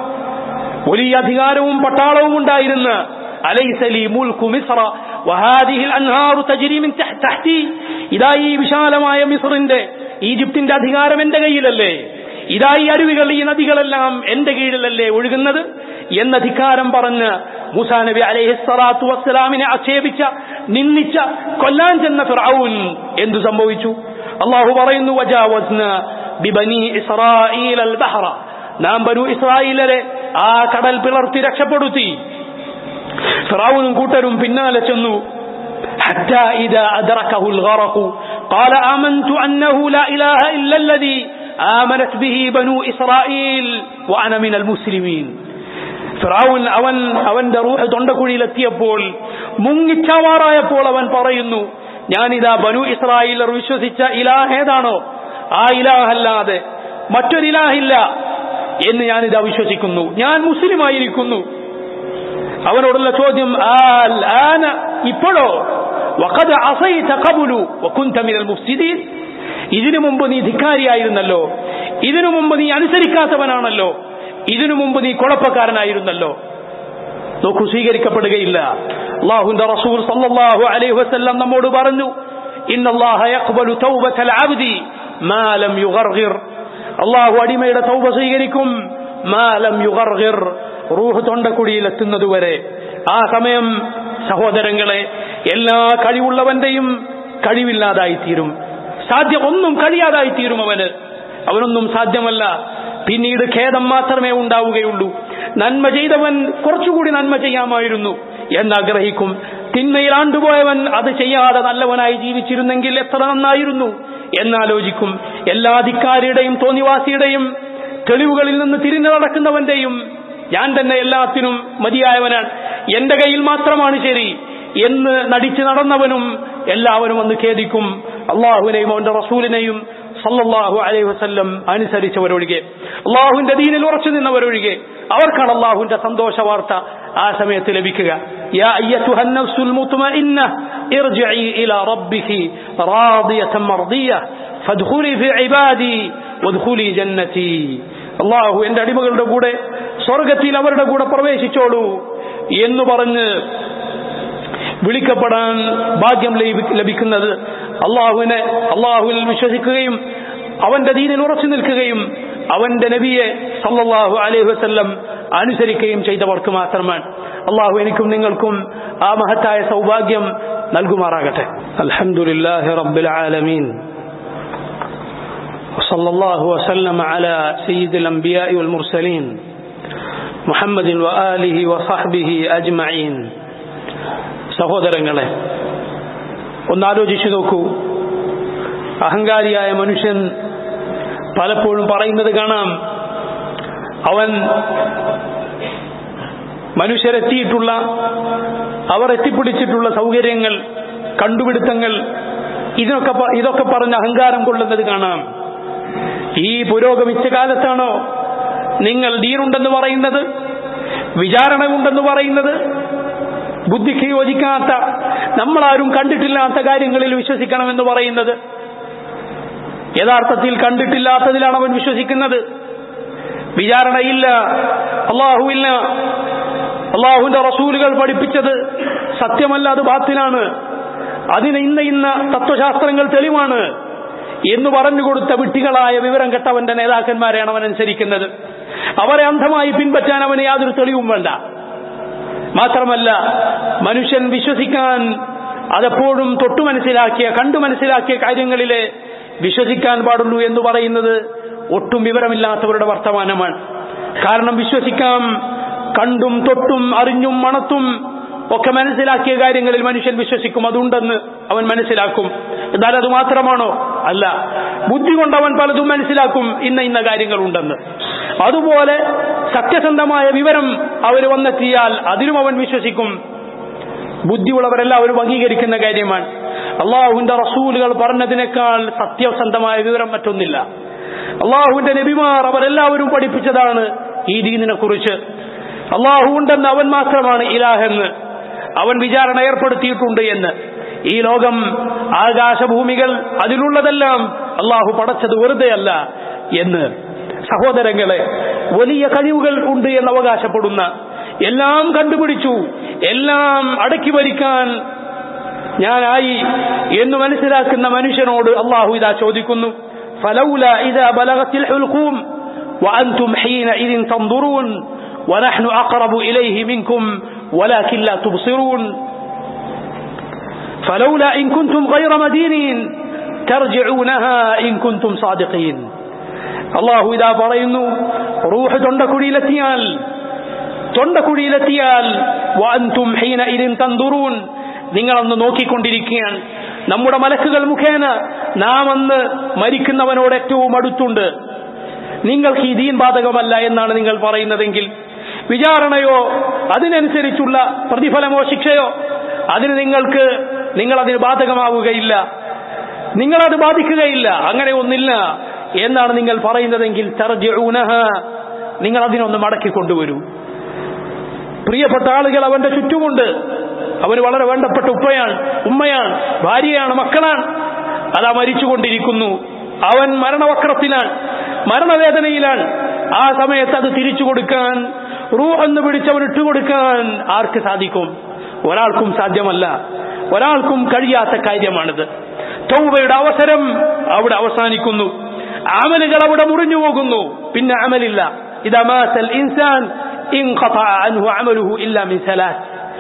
വലിയ അധികാരവും പട്ടാളവും ഉണ്ടായിരുന്ന അലൈസലി മുൽക്കു മിസ്ര വഹാദിഹിൽ അൻഹാറു തജ്രി മിൻ തഹ്തി ഇതാ ഈ വിശാലമായ മിസ്റിന്റെ ഈജിപ്തിന്റെ അധികാരം എന്റെ കയ്യിലല്ലേ ഇതാ ഈ അരുവികൾ ഈ നദികളെല്ലാം എന്റെ കീഴിലല്ലേ ഒഴുകുന്നത് എന്ന അധികാരം പറഞ്ഞ് മൂസാ നബി അലൈഹിസ്സലാത്തു വസ്സലാമിനെ ആക്ഷേപിച്ച നിന്ദിച്ച കൊല്ലാൻ ചെന്ന ഫിറൌൻ എന്തു സംഭവിച്ചു അള്ളാഹു പറയുന്നു വജാവസ്ന ബിബനി ഇസ്രായീൽ അൽ ബഹ്റ നാം ബനു ഇസ്രായേലരെ ആ കടൽ പിളർത്തി രക്ഷപ്പെടുത്തി ഫിറൌനും കൂട്ടരും പിന്നാലെ ചെന്നു حتى إذا أدركه الغرق قال آمنت أنه لا إله إلا الذي آمنت به بنو إسرائيل وأنا من المسلمين ഫിറാവുൻ അവൻ അവന്റെ റൂഹ് തൊണ്ടക്കുഴിയിലെത്തിയപ്പോൾ മുങ്ങിച്ചാവാറായപ്പോൾ അവൻ പറയുന്നു ഞാനിതാ ബനു ഇസ്രായേലർ വിശ്വസിച്ച ഇലാഹ് ഏതാണോ ആ ഇലാഹല്ലാതെ മറ്റൊരു ഇലാഹില്ല എന്ന് ഞാനിതാ വിശ്വസിക്കുന്നു ഞാൻ മുസ്ലിമായിരിക്കുന്നു അവനോടുള്ള ചോദ്യം ആൽ ആന ഇപ്പോഴോ വഖദ അസൈത ഖബുലു വകുൻത മിനൽ മുഫ്സിദീൻ ഇതിനു മുമ്പ് നീ ധിക്കാരിയായിരുന്നല്ലോ ഇതിനു മുമ്പ് നീ അനുസരിക്കാത്തവനാണല്ലോ ഇതിനു മുമ്പ് നീ കുഴപ്പക്കാരനായിരുന്നല്ലോ നോക്കൂ സ്വീകരിക്കപ്പെടുകയില്ല അള്ളാഹുന്റെ റസൂൽ സല്ലല്ലാഹു അലൈഹി വസല്ലം നമ്മോട് പറഞ്ഞു ഇന്നല്ലാഹ യഖ്ബലു തൗബത്തൽ അബ്ദി മാ ലം യുഗർഗിർ അള്ളാഹു അടിമയുടെ തൗബ സ്വീകരിക്കും മാ ലം യുഗർഗിർ റൂഹ് തൊണ്ടക്കുടിയിൽ എത്തുന്നതുവരെ ആ സമയം സഹോദരങ്ങളെ എല്ലാ കഴിവുള്ളവന്റെയും കഴിവില്ലാതായി തീരും സാധ്യം ഒന്നും കഴിയാതായി തീരും അവന് അവനൊന്നും സാധ്യമല്ല പിന്നീട് ഖേദം മാത്രമേ ഉണ്ടാവുകയുള്ളൂ നന്മ ചെയ്തവൻ കുറച്ചുകൂടി നന്മ ചെയ്യാമായിരുന്നു എന്നാഗ്രഹിക്കും തിന്മയിൽ ആണ്ടുപോയവൻ അത് ചെയ്യാതെ നല്ലവനായി ജീവിച്ചിരുന്നെങ്കിൽ എത്ര നന്നായിരുന്നു എന്നാലോചിക്കും എല്ലാ ധിക്കാരിയുടെയും തോന്നിവാസിയുടെയും തെളിവുകളിൽ നിന്ന് തിരിഞ്ഞു നടക്കുന്നവന്റെയും ഞാൻ തന്നെ എല്ലാത്തിനും മതിയായവനാണ് എന്റെ കയ്യിൽ മാത്രമാണ് ശരി എന്ന് നടിച്ചു നടന്നവനും എല്ലാവരും അന്ന് ഖേദിക്കും അള്ളാഹുവിനെയും അവന്റെ റസൂലിനെയും സല്ലല്ലാഹു അലൈഹി വസല്ലം അനുസരിച്ചവരൊഴികെ അള്ളാഹുവിന്റെ ദീനിൽ ഉറച്ചു നിന്നവരൊഴികെ അവർക്കാണ് അള്ളാഹുവിന്റെ സന്തോഷ വാർത്ത ആ സമയത്ത് ലഭിക്കുക യാ അയ്യത്തുഹ النفس المطمئنة ارجعي إلى ربك راضية مرضية فادخلي في عبادي وادخلي جنتي അള്ളാഹു എന്റെ അടിമകളുടെ കൂടെ സ്വർഗത്തിൽ അവരുടെ കൂടെ പ്രവേശിച്ചോളൂ എന്ന് പറഞ്ഞ് വിളിക്കപ്പെടാൻ ഭാഗ്യം ലഭിക്കുന്നത് അള്ളാഹുവിനെ അള്ളാഹുവിൽ വിശ്വസിക്കുകയും അവന്റെ ദീനിൽ ഉറച്ചു നിൽക്കുകയും അവന്റെ നബിയെ സല്ലല്ലാഹു അലൈഹി വസല്ലം അനുസരിക്കുകയും ചെയ്തവർക്ക് മാത്രമാണ് അള്ളാഹു എനിക്കും നിങ്ങൾക്കും ആ മഹത്തായ സൗഭാഗ്യം നൽകുമാറാകട്ടെ അൽഹംദുലില്ലാഹി റബ്ബിൽ ആലമീൻ وصلى الله وسلم على سيد الأنبياء والمرسلين محمد وآله وصحبه أجمعين സഹോദരങ്ങളെ ഒന്നാലോചിച്ചു നോക്കൂ അഹങ്കാരിയായ മനുഷ്യൻ പലപ്പോഴും പറയുന്നത് കാണാം അവൻ മനുഷ്യരെത്തിയിട്ടുള്ള അവർ എത്തിപ്പിടിച്ചിട്ടുള്ള സൗകര്യങ്ങൾ കണ്ടുപിടുത്തങ്ങൾ ഇതൊക്കെ ഇതൊക്കെ പറഞ്ഞ് അഹങ്കാരം കൊള്ളുന്നത് കാണാം ഈ പുരോഗമിച്ച കാലത്താണോ നിങ്ങൾ ദീനുണ്ടെന്ന് പറയുന്നത് വിചാരണ ഉണ്ടെന്ന് പറയുന്നത് ബുദ്ധിക്ക് യോജിക്കാത്ത നമ്മളാരും കണ്ടിട്ടില്ലാത്ത കാര്യങ്ങളിൽ വിശ്വസിക്കണമെന്ന് പറയുന്നത് യഥാർത്ഥത്തിൽ കണ്ടിട്ടില്ലാത്തതിലാണ് അവൻ വിശ്വസിക്കുന്നത് വിചാരണയില്ല അള്ളാഹുവില്ല അള്ളാഹുവിന്റെ റസൂലുകൾ പഠിപ്പിച്ചത് സത്യമല്ല അത് ബാത്തിലാണ് അതിന് ഇന്ന ഇന്ന തത്വശാസ്ത്രങ്ങൾ തെളിവാണ് എന്ന് പറഞ്ഞുകൊടുത്ത വിട്ടികളായ വിവരം കെട്ടവന്റെ നേതാക്കന്മാരെയാണ് അവൻ അനുസരിക്കുന്നത് അവരെ അന്ധമായി പിൻപറ്റാൻ അവന് യാതൊരു തെളിവും വേണ്ട മാത്രമല്ല മനുഷ്യൻ വിശ്വസിക്കാൻ അതെപ്പോഴും തൊട്ടു മനസ്സിലാക്കിയ കണ്ടു മനസ്സിലാക്കിയ കാര്യങ്ങളിലെ വിശ്വസിക്കാൻ പാടുള്ളൂ എന്ന് പറയുന്നത് ഒട്ടും വിവരമില്ലാത്തവരുടെ വർത്തമാനമാണ് കാരണം വിശ്വസിക്കാം കണ്ടും തൊട്ടും അറിഞ്ഞും മണത്തും ഒക്കെ മനസ്സിലാക്കിയ കാര്യങ്ങളിൽ മനുഷ്യൻ വിശ്വസിക്കും അതുണ്ടെന്ന് അവൻ മനസ്സിലാക്കും എന്നാൽ അത് മാത്രമാണോ അല്ല ബുദ്ധി കൊണ്ട് അവൻ പലതും മനസ്സിലാക്കും ഇന്ന ഇന്ന കാര്യങ്ങളുണ്ടെന്ന് അതുപോലെ സത്യസന്ധമായ വിവരം അവർ വന്നെത്തിയാൽ അതിനും അവൻ വിശ്വസിക്കും ബുദ്ധിയുള്ളവരെല്ലാവരും അംഗീകരിക്കുന്ന കാര്യമാണ് അള്ളാഹുവിന്റെ റസൂലുകൾ പറഞ്ഞതിനേക്കാൾ സത്യസന്ധമായ വിവരം മറ്റൊന്നില്ല അള്ളാഹുവിന്റെ നബിമാർ അവരെല്ലാവരും പഠിപ്പിച്ചതാണ് ഈ ദീനിനെ കുറിച്ച് അള്ളാഹു ഉണ്ടെന്ന് അവൻ മാത്രമാണ് ഇലാഹെന്ന് അവൻ വിചാരണ ഏർപ്പെടുത്തിയിട്ടുണ്ട് എന്ന് ഈ ലോകം ആകാശഭൂമികൾ അതിലുള്ളതെല്ലാം അള്ളാഹു പടച്ചത് വെറുതെയല്ല എന്ന് സഹോദരങ്ങളെ വലിയ കഴിവുകൾ ഉണ്ട് എന്ന് അവകാശപ്പെടുന്ന എല്ലാം കണ്ടുപിടിച്ചു എല്ലാം അടക്കി ഭരിക്കാൻ ഞാനായി എന്ന് മനസ്സിലാക്കുന്ന മനുഷ്യനോട് അള്ളാഹു ഇതാ ചോദിക്കുന്നു فلولا إذا بلغت الحلقوم وأنتم حينئذ تنظرون ونحن أقرب إليه منكم ولكن لا تبصرون فلولا إن كنتم غير مدينين ترجعونها إن كنتم صادقين അള്ളാഹു ഇതാ പറയുന്നു റൂഹ് തൊണ്ടക്കുഴിയിലെത്തിയാൽ തൊണ്ടക്കുഴിയിലെത്തിയാൽ വാൻതും ഹീന ഇരിൻ തന്തുറൂൻ നിങ്ങളന്ന് നോക്കിക്കൊണ്ടിരിക്കുകയാണ് നമ്മുടെ മലക്കുകൾ മുഖേന നാം അന്ന് മരിക്കുന്നവനോട് ഏറ്റവും അടുത്തുണ്ട് നിങ്ങൾക്ക് ഈ ദീൻ ബാധകമല്ല എന്നാണ് നിങ്ങൾ പറയുന്നതെങ്കിൽ വിചാരണയോ അതിനനുസരിച്ചുള്ള പ്രതിഫലമോ ശിക്ഷയോ അതിന് നിങ്ങൾക്ക് നിങ്ങളതിന് ബാധകമാവുകയില്ല നിങ്ങളത് ബാധിക്കുകയില്ല അങ്ങനെ ഒന്നില്ല എന്നാണ് നിങ്ങൾ പറയുന്നതെങ്കിൽ തർജഊനഹ നിങ്ങൾ അതിനൊന്ന് മടക്കി കൊണ്ടുവരൂ പ്രിയപ്പെട്ട ആളുകൾ അവന്റെ ചുറ്റുമുണ്ട് അവന് വളരെ വേണ്ടപ്പെട്ട ഉപ്പയാണ് ഉമ്മയാണ് ഭാര്യയാണ് മക്കളാണ് അതാ മരിച്ചുകൊണ്ടിരിക്കുന്നു അവൻ മരണവക്രത്തിലാണ് മരണവേദനയിലാണ് ആ സമയത്ത് അത് തിരിച്ചു കൊടുക്കാൻ റൂ എന്ന് പിടിച്ചവൻ ഇട്ടുകൊടുക്കാൻ ആർക്ക് സാധിക്കും ഒരാൾക്കും സാധ്യമല്ല ഒരാൾക്കും കഴിയാത്ത കാര്യമാണിത് തൗബയുടെ അവസരം അവിടെ അവസാനിക്കുന്നു അമലുകൾ അവിടെ മുറിഞ്ഞു പോകുന്നു പിന്നെ അമലില്ല ഇതാ മാസൽ ഇൻസാൻ انقطع عنه عمله إلا من ثلاث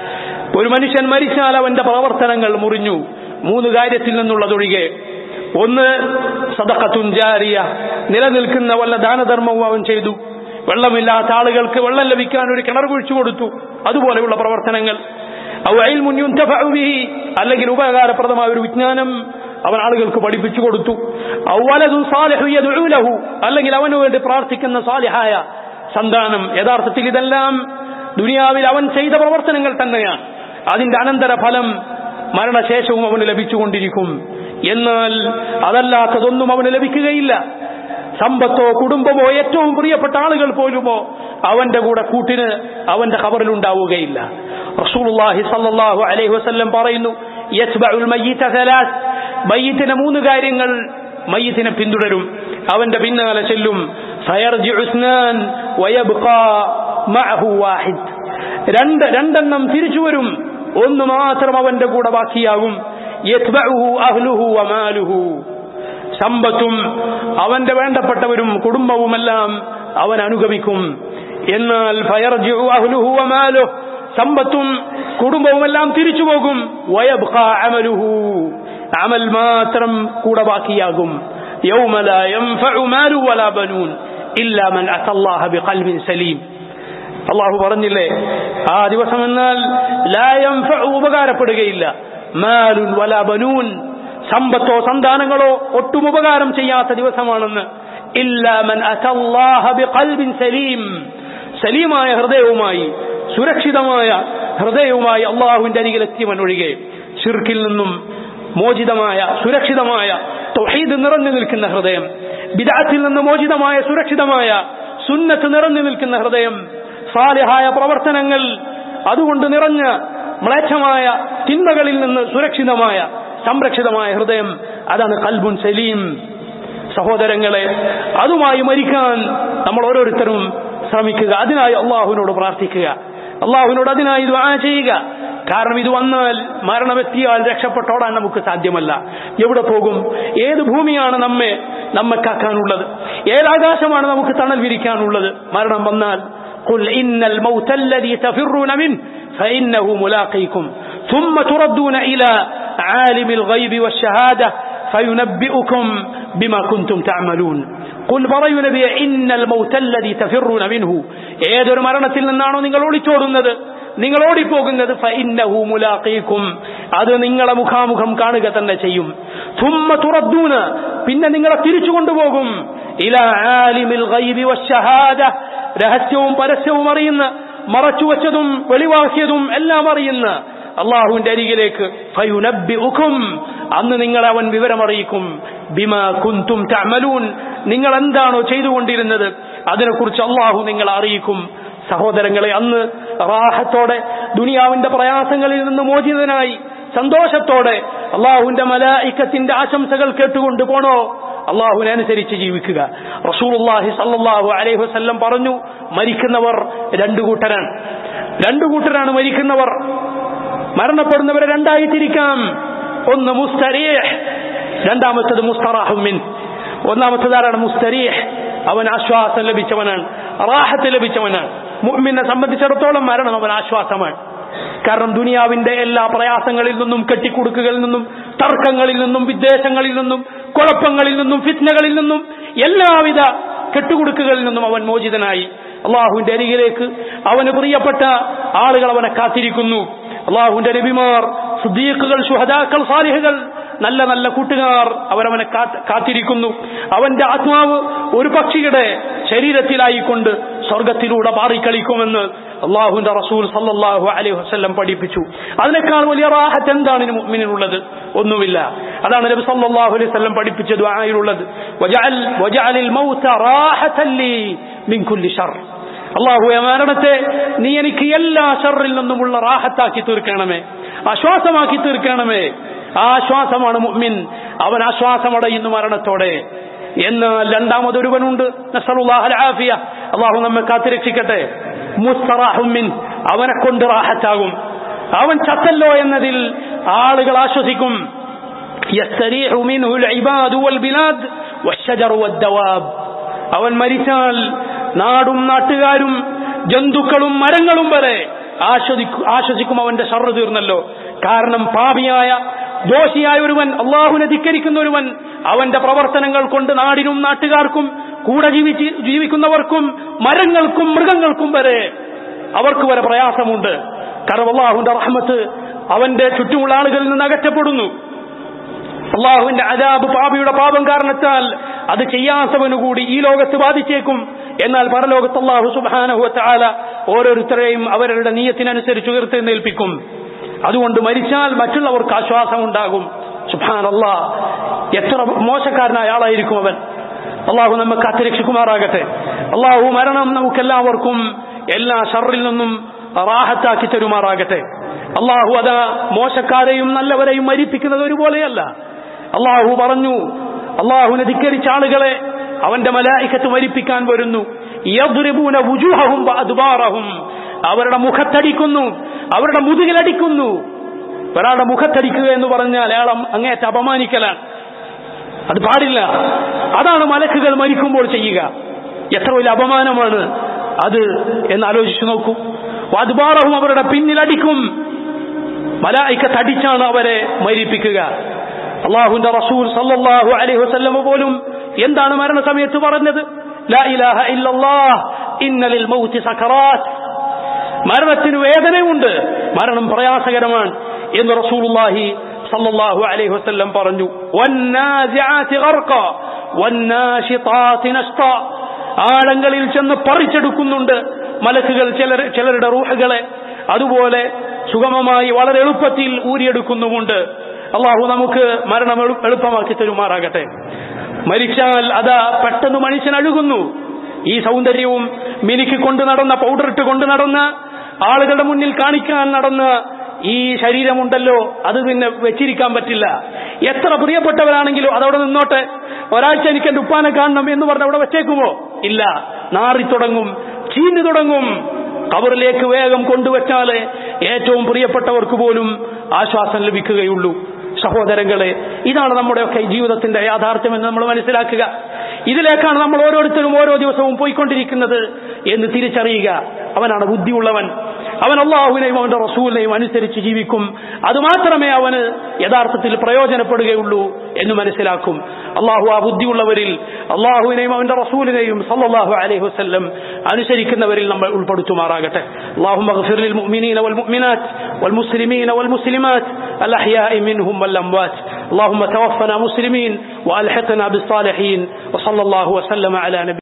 ഒരു മനുഷ്യൻ മരിച്ചാൽ അവന്റെ പ്രവർത്തനങ്ങൾ മുറിഞ്ഞു മൂന്ന് കാര്യത്തിൽ നിന്നുള്ളതൊഴികെ ഒന്ന് സദഖത്തുൻ ജാരിയ നിലനിൽക്കുന്ന വല്ല ദാനധർമ്മവും അവൻ ചെയ്തു വെള്ളമില്ലാത്ത ആളുകൾക്ക് വെള്ളം ലഭിക്കാൻ ഒരു കിണർ കുഴിച്ചു കൊടുത്തു അതുപോലെയുള്ള പ്രവർത്തനങ്ങൾ ഔ ഇൽമുൻ യുൻതഫഉ ബിഹി അല്ലെങ്കിൽ ഉപകാരപ്രദമായ ഒരു വിജ്ഞാനം അവൻ ആളുകൾക്ക് പഠിപ്പിച്ചു കൊടുത്തു ഔ വലദുൻ സാലിഹു യദ്ഉ ലഹു അല്ലെങ്കിൽ അവനു വേണ്ടി പ്രാർത്ഥിക്കുന്ന സാലിഹായ സന്താനം യഥാർത്ഥത്തിൽ ഇതെല്ലാം ദുനിയാവിൽ അവൻ ചെയ്ത പ്രവർത്തനങ്ങൾ തന്നെയാണ് അതിന്റെ അനന്തര ഫലം മരണശേഷവും അവന് ലഭിച്ചുകൊണ്ടിരിക്കും എന്നാൽ അതല്ലാത്തതൊന്നും അവന് ലഭിക്കുകയില്ല സമ്പത്തോ കുടുംബമോ ഏറ്റവും പ്രിയപ്പെട്ട ആളുകൾ പോലുമോ അവന്റെ കൂടെ കൂട്ടിന് അവന്റെ ഖബറിൽ ഉണ്ടാവുകയില്ല റസൂലുള്ളാഹി സല്ലല്ലാഹു അലൈഹി വസല്ലം പറയുന്നു യസ്ബഉൽ മയ്യിത സലാസ് മയ്യിത്തിന് മൂന്ന് കാര്യങ്ങൾ മയ്യിത്തിനെ പിന്തുടരും അവന്റെ പിന്നാലെ ചെല്ലും ഫയർജിഉ ഇസ്നാൻ വയബ്ഖാ മഅഹു വാഹിദ് രണ്ട് രണ്ടെണ്ണം തിരിച്ചു വരും ഒന്ന് മാത്രം അവന്റെ കൂടെ ബാക്കിയാകും യത്ബഉഹു അഹ്ലുഹു വമാലുഹു സമ്പത്തും അവന്റെ വേണ്ടപ്പെട്ടവരും കുടുംബവുമെല്ലാം അവൻ അനുഗമിക്കും എന്നാൽ ഫയർജിഉ അഹ്ലുഹു വമാലുഹു സമ്പത്തും കുടുംബവുമെല്ലാം തിരിച്ചു പോകും വയബ്ഖാ അമലുഹു അമൽ മാത്രം കൂടെ ബാക്കിയാകും യൗമ ലാ യൻഫഉ മാലു വലാ ബനൂൻ ഇല്ലാ മൻ അത്തല്ലാഹ ബിഖൽബിൻ സലീം അള്ളാഹു പറഞ്ഞില്ലേ ആ ദിവസം എന്നാൽ ലാ യൻഫഉ ഉപകാരപ്പെടുകയില്ല മാലുൻ വലാ ബനൂൻ സമ്പത്തോ സന്താനങ്ങളോ ഒട്ടും ഉപകാരം ചെയ്യാത്ത ദിവസമാണെന്ന് ഇല്ലാ മൻ അത്തല്ലാഹ ബിഖൽബിൻ സലീം സലീമായ ഹൃദയവുമായി സുരക്ഷിതമായ ഹൃദയവുമായി അള്ളാഹുവിന്റെ അരികിലെത്തിയവൻ ഒഴികെ ഷിർക്കിൽ നിന്നും മോചിതമായ സുരക്ഷിതമായ തൗഹീദ് നിറഞ്ഞു നിൽക്കുന്ന ഹൃദയം ബിദാത്തിൽ നിന്ന് മോചിതമായ സുരക്ഷിതമായ സുന്നത്ത് നിറഞ്ഞു നിൽക്കുന്ന ഹൃദയം സാലിഹായ പ്രവർത്തനങ്ങൾ അതുകൊണ്ട് നിറഞ്ഞ മ്ലേച്ഛമായ തിന്മകളിൽ നിന്ന് സുരക്ഷിതമായ സംരക്ഷിതമായ ഹൃദയം അതാണ് കൽബുൻ സലീം സഹോദരങ്ങളെ അതുമായി മരിക്കാൻ നമ്മൾ ഓരോരുത്തരും ശ്രമിക്കുക അതിനായി അള്ളാഹുവിനോട് പ്രാർത്ഥിക്കുക അള്ളാഹുവിനോട് അതിനായി ദ്വാ ചെയ്യുക കാരണം ഇത് വന്നാൽ മരണമെത്തിയാൽ രക്ഷപ്പെട്ടോടാൻ നമുക്ക് സാധ്യമല്ല എവിടെ പോകും ഏത് ഭൂമിയാണ് നമ്മെ നമ്മെ കാക്കാനുള്ളത് ഏതാകാശമാണ് നമുക്ക് തണൽ വിരിക്കാനുള്ളത് മരണം വന്നാൽ قل إن الموت الذي تفرون منه فإنه ملاقيكم ثم تردون إلى عالم الغيب والشهادة فينبئكم بما كنتم تعملون قل പറയൂ നബിയെ ഇന്നൽ മൗത്തല്ലതി തഫിറൂന മിൻഹു ഏതൊരു മരണത്തിൽ നിന്നാണോ നിങ്ങൾ ഓടിച്ചോടുന്നത് നിങ്ങൾ ഓടിപ്പോകുന്നത് ഫഇന്നഹു മുലാഖീക്കും അത് നിങ്ങളെ മുഖാമുഖം കാണുക തന്നെ ചെയ്യും തുമ്മ തുറദ്ദൂന പിന്നെ നിങ്ങളെ തിരിച്ചു കൊണ്ടുപോകും ഇല ആലിമിൽ ഗൈബി വശഹാദ രഹസ്യവും പരസ്യവും അറിയുന്ന മറച്ചുവച്ചതും വെളിവാക്കിയതും എല്ലാം അറിയുന്ന അള്ളാഹുവിന്റെ അരികിലേക്ക് ഫയുനബ്ബിഉക്കും അന്ന് നിങ്ങളെ അവൻ വിവരമറിയിക്കും ബിമ കുന്തും തഅമലൂൻ നിങ്ങൾ എന്താണോ ചെയ്തുകൊണ്ടിരുന്നത് അതിനെക്കുറിച്ച് അള്ളാഹു നിങ്ങളെ അറിയിക്കും സഹോദരങ്ങളെ അന്ന് റാഹത്തോടെ ദുനിയാവിന്റെ പ്രയാസങ്ങളിൽ നിന്ന് മോചിതനായി സന്തോഷത്തോടെ അള്ളാഹുവിന്റെ മലായിക്കത്തിന്റെ ആശംസകൾ കേട്ടുകൊണ്ട് പോണോ അള്ളാഹുവിനെ അനുസരിച്ച് ജീവിക്കുക റസൂലുള്ളാഹി സല്ലല്ലാഹു അലൈഹി വസല്ലം പറഞ്ഞു മരിക്കുന്നവർ രണ്ടു കൂട്ടരാണ് രണ്ടു കൂട്ടരാണ് മരിക്കുന്നവർ മരണപ്പെടുന്നവരെ രണ്ടായി തിരിക്കാം ഒന്ന് മുസ്തരീഹ് രണ്ടാമത്തത് മുസ്തറാഹുമിൻ ഒന്നാമത്തതാരാണ് മുസ്തരീഹ് അവൻ ആശ്വാസം ലഭിച്ചവനാണ് റാഹത്ത് ലഭിച്ചവനാണ് മുഅ്മിനെ സംബന്ധിച്ചിടത്തോളം മരണം അവൻ ആശ്വാസമാണ് കാരണം ദുനിയാവിന്റെ എല്ലാ പ്രയാസങ്ങളിൽ നിന്നും കെട്ടിക്കുടുക്കുകളിൽ നിന്നും തർക്കങ്ങളിൽ നിന്നും വിദ്വേഷങ്ങളിൽ നിന്നും കുഴപ്പങ്ങളിൽ നിന്നും ഫിത്നകളിൽ നിന്നും എല്ലാവിധ കെട്ടുകുടുക്കുകളിൽ നിന്നും അവൻ മോചിതനായി അള്ളാഹുവിന്റെ അരികിലേക്ക് അവന് പ്രിയപ്പെട്ട ആളുകൾ അവനെ കാത്തിരിക്കുന്നു അള്ളാഹുവിന്റെ നബിമാർ സുദ്ദീഖുകൾ ശുഹദാക്കൾ സാലിഹുകൾ നല്ല നല്ല കൂട്ടുകാർ അവരവനെ കാത്തിരിക്കുന്നു അവന്റെ ആത്മാവ് ഒരു പക്ഷിയുടെ ശരീരത്തിലായിക്കൊണ്ട് സ്വർഗത്തിലൂടെ മാറിക്കളിക്കുമെന്ന് അള്ളാഹുവിന്റെ റസൂൽ സല്ലാഹു അലൈഹി വസ്ല്ലം പഠിപ്പിച്ചു അതിനേക്കാൾ വലിയ റാഹത്ത് എന്താണ് മുഅ്മിനിനുള്ളത് ഒന്നുമില്ല അതാണ് നബി സല്ലല്ലാഹു അലൈഹി വസല്ലം പഠിപ്പിച്ച ദുആയിലുള്ളത് വജഅൽ വജഅലിൽ മൗത റാഹത്തൻ ലീ മിൻ കുല്ലി ഷർ അള്ളാഹുവെ മരണത്തെ നീ എനിക്ക് എല്ലാ ഷറിൽ നിന്നുമുള്ള റാഹത്താക്കി തീർക്കണമേ ആശ്വാസമാക്കി തീർക്കണമേ ആശ്വാസമാണ് മുഅ്മിൻ അവൻ ആശ്വാസമടയുന്നു മരണത്തോടെ എന്നാൽ രണ്ടാമതൊരുവനുണ്ട് അള്ളാഹു നമ്മെ കാത്തിരക്ഷിക്കട്ടെ മുസ്തറാഹുമിൻ അവനെ കൊണ്ട് റാഹത്താകും അവൻ ചത്തല്ലോ എന്നതിൽ ആളുകൾ ആശ്വസിക്കും يستريح منه العباد والبلاد والشجر والدواب അവൻ മരിച്ചാൽ നാടും നാട്ടുകാരും ജന്തുക്കളും മരങ്ങളും വരെ ആശ്വസിക്കും ആശ്വസിക്കും അവന്റെ ഷർറ് തീർന്നല്ലോ കാരണം പാപിയായ ദോഷിയായ ഒരുവൻ അള്ളാഹുനെ ധിക്കരിക്കുന്ന ഒരുവൻ അവന്റെ പ്രവർത്തനങ്ങൾ കൊണ്ട് നാടിനും നാട്ടുകാർക്കും കൂടെ ജീവിച്ച് ജീവിക്കുന്നവർക്കും മരങ്ങൾക്കും മൃഗങ്ങൾക്കും വരെ അവർക്ക് വരെ പ്രയാസമുണ്ട് കാരണം അള്ളാഹുന്റെ റഹ്മത്ത് അവന്റെ ചുറ്റുമുള്ള ആളുകളിൽ നിന്ന് അകറ്റപ്പെടുന്നു അള്ളാഹുവിന്റെ അജാബ് പാപിയുടെ പാപം കാരണത്താൽ അത് ചെയ്യാത്തവനു കൂടി ഈ ലോകത്ത് ബാധിച്ചേക്കും എന്നാൽ പരലോകത്ത് അള്ളാഹു സുബാനഹുല ഓരോരുത്തരെയും അവരുടെ നീയത്തിനനുസരിച്ച് ഉയർത്തെന്നേൽപ്പിക്കും അതുകൊണ്ട് മരിച്ചാൽ മറ്റുള്ളവർക്ക് ആശ്വാസം ഉണ്ടാകും സുബാൻ അള്ളാ എത്ര മോശക്കാരനായ ആളായിരിക്കും അവൻ അള്ളാഹു നമ്മെ കാത്തിരക്ഷിക്കുമാറാകട്ടെ അള്ളാഹു മരണം നമുക്കെല്ലാവർക്കും എല്ലാ ഷറിൽ നിന്നും റാഹത്താക്കി തരുമാറാകട്ടെ അള്ളാഹു അതാ മോശക്കാരെയും നല്ലവരെയും മരിപ്പിക്കുന്നത് ഒരുപോലെയല്ല അള്ളാഹു പറഞ്ഞു അള്ളാഹുവിനെ ധിക്കരിച്ച ആളുകളെ അവന്റെ മലായിക്കത്ത് മരിപ്പിക്കാൻ വരുന്നു യദ്രിബൂന വുജൂഹഹും വഅദ്ബാറഹും അവരുടെ മുഖത്തടിക്കുന്നു അവരുടെ മുതുകിലടിക്കുന്നു ഒരാളുടെ മുഖത്തടിക്കുക എന്ന് പറഞ്ഞാൽ അയാളെ അങ്ങേറ്റ അപമാനിക്കലാണ് അത് പാടില്ല അതാണ് മലക്കുകൾ മരിക്കുമ്പോൾ ചെയ്യുക എത്ര വലിയ അപമാനമാണ് അത് എന്ന് ആലോചിച്ചു നോക്കൂ വദ്ബാറഹും അവരുടെ പിന്നിലടിക്കും മലായിക്കത്ത് അടിച്ചാണ് അവരെ മരിപ്പിക്കുക അള്ളാഹുന്റെ റസൂൽ സല്ലല്ലാഹു അലൈഹി വസല്ലമ പോലും എന്താണ് മരണസമയത്ത് പറഞ്ഞത് ലാ ഇലാഹ ഇല്ലല്ലാഹ് ഇന്ന ലിൽ മൗതി സക്കറാത്ത് മരണത്തിന് വേദനയുണ്ട് മരണം പ്രയാസകരമാണ് എന്ന് റസൂലുള്ളാഹി സല്ലല്ലാഹു അലൈഹി വസല്ലം പറഞ്ഞു വന്നാസിആതി ഗർഖ വന്നാശിതാതി നഷ്ത ആഴങ്ങളിൽ ചെന്ന് പറിച്ചെടുക്കുന്നുണ്ട് മലക്കുകൾ ചിലർ ചിലരുടെ റൂഹുകളെ അതുപോലെ സുഗമമായി വളരെ എളുപ്പത്തിൽ ഊരിയെടുക്കുന്നുമുണ്ട് അള്ളാഹു നമുക്ക് മരണം എളുപ്പമാക്കി തരുമാറാകട്ടെ മരിച്ചാൽ അതാ പെട്ടെന്ന് മനുഷ്യൻ അഴുകുന്നു ഈ സൗന്ദര്യവും മിനുക്കി കൊണ്ട് നടന്ന പൗഡർ ഇട്ട് കൊണ്ട് നടന്ന ആളുകളുടെ മുന്നിൽ കാണിക്കാൻ നടന്ന ഈ ശരീരമുണ്ടല്ലോ അത് പിന്നെ വെച്ചിരിക്കാൻ പറ്റില്ല എത്ര പ്രിയപ്പെട്ടവരാണെങ്കിലും അതവിടെ നിന്നോട്ടെ ഒരാഴ്ച എനിക്ക് എന്റെ ഉപ്പാനെ കാണണം എന്ന് പറഞ്ഞ് അവിടെ വെച്ചേക്കുമോ ഇല്ല നാറി തുടങ്ങും ചീഞ്ഞു തുടങ്ങും കബറിലേക്ക് വേഗം കൊണ്ടുവച്ചാലേ ഏറ്റവും പ്രിയപ്പെട്ടവർക്ക് പോലും ആശ്വാസം ലഭിക്കുകയുള്ളൂ സഹോദരങ്ങളെ ഇതാണ് നമ്മുടെയൊക്കെ ജീവിതത്തിന്റെ യാഥാർത്ഥ്യമെന്ന് നമ്മൾ മനസ്സിലാക്കുക ഇതിലേക്കാണ് നമ്മൾ ഓരോരുത്തരും ഓരോ ദിവസവും പോയിക്കൊണ്ടിരിക്കുന്നത് എന്ന് തിരിച്ചറിയുക അവനാണ് ബുദ്ധിയുള്ളവൻ അവൻ അള്ളാഹുവിനെയും അവന്റെ റസൂലിനെയും അനുസരിച്ച് ജീവിക്കും അതുമാത്രമേ അവന് യഥാർത്ഥത്തിൽ പ്രയോജനപ്പെടുകയുള്ളൂ എന്ന് മനസ്സിലാക്കും അള്ളാഹു ആ ബുദ്ധിയുള്ളവരിൽ അള്ളാഹുവിനെയും അവന്റെ റസൂലിനെയും സല്ലല്ലാഹു അലൈഹി വസല്ലം അനുസരിക്കുന്നവരിൽ നമ്മൾ ഉൾപ്പെടുത്തുമാറാകട്ടെ اللهم اغفر للمؤمنين والمؤمنات والمسلمين والمسلمات الأحياء منهم والأموات اللهم توفنا مسلمين وألحقنا بالصالحين وصلى الله وسلم على نبينا